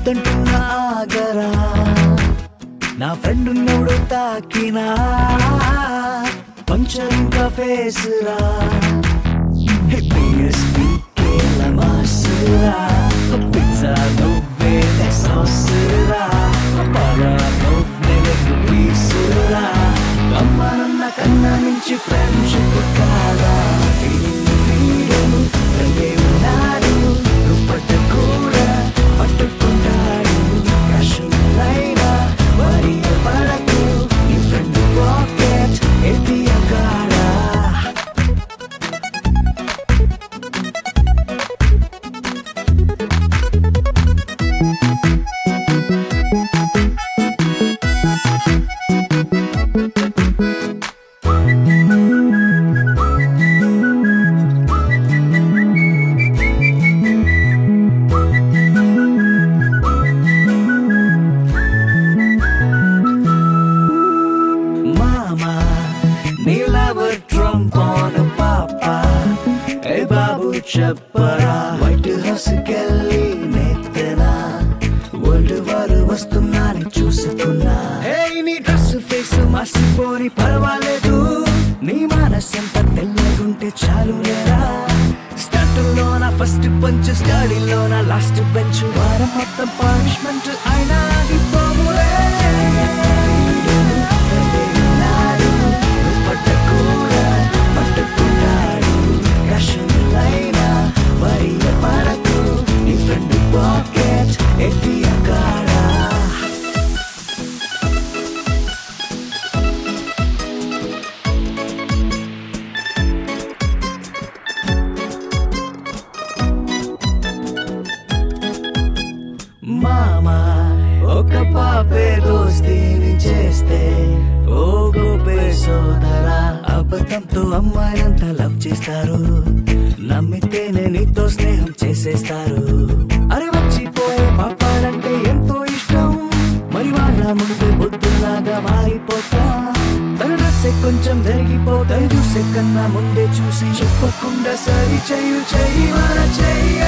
వద్దంటున్నా ఆగరా నా ఫ్రెండ్ నోడు తాకినా పంచర్ ఇంకా ఫేస్ రా బిఎస్పీకేల మాసురా పిజ్జా నువ్వే సాసురా పరా నువ్వే పీసురా అమ్మనన్న కన్నా మించి ఫ్రెండ్షిప్ కాదా ఫీలింగ్ ఫీలింగ్ ఫ్రెండే ఉన్నాడు నువ్వు పట్ట కూడా పట్టుకుంటాడు కషులైనా మరి పడకు నీ ఫ్రెండ్ పాకెట్ ఏటీఎం కాడా Mama, నీలవర్ ట్రంప్ ఆన్ పాపా ఏ బాబు చెప్పరా వైట్ హౌస్ కెళ్ళి నెత్తనా వరల్డ్ వారు వస్తున్నాని చూసుకున్నా హే నీ డ్రెస్ ఫేస్ మర్చిపోని పర్వాలేదు నీ మనసంతా తెల్లగుంటే చాలు లేరా స్టార్టింగ్లోన ఫస్ట్ పంచ్ స్టడీలోన లాస్ట్ బెంచ్ వారం మొత్తం పనిష్మెంట్ అయినా అది పోములే పట్టకూడా పట్టుకున్నాడు కషులైనా మరి పడకు నీ ఫ్రెండ్ పాకెట్ ఏటీఎం కాడా మామా ఒక పాపే దోస్తీని చేస్తే ఓ గోపే సోదరా అబద్ధంతో అమ్మాయినంతా లవ్ చేస్తారు నమ్మితేనే నీతో స్నేహం చేసేస్తారు అరే వచ్చిపోయే పాపాలంటే ఎంతో ఇష్టం మరి వాళ్ళ ముందే బుద్ధులాగా మారిపోతా తన డ్రెస్ కొంచెం జరిగిపోతాయి చూసే కన్నా ముందే చూసి చెప్పకుండా సరి చెయ్యు చెయ్యి మన చెయ్య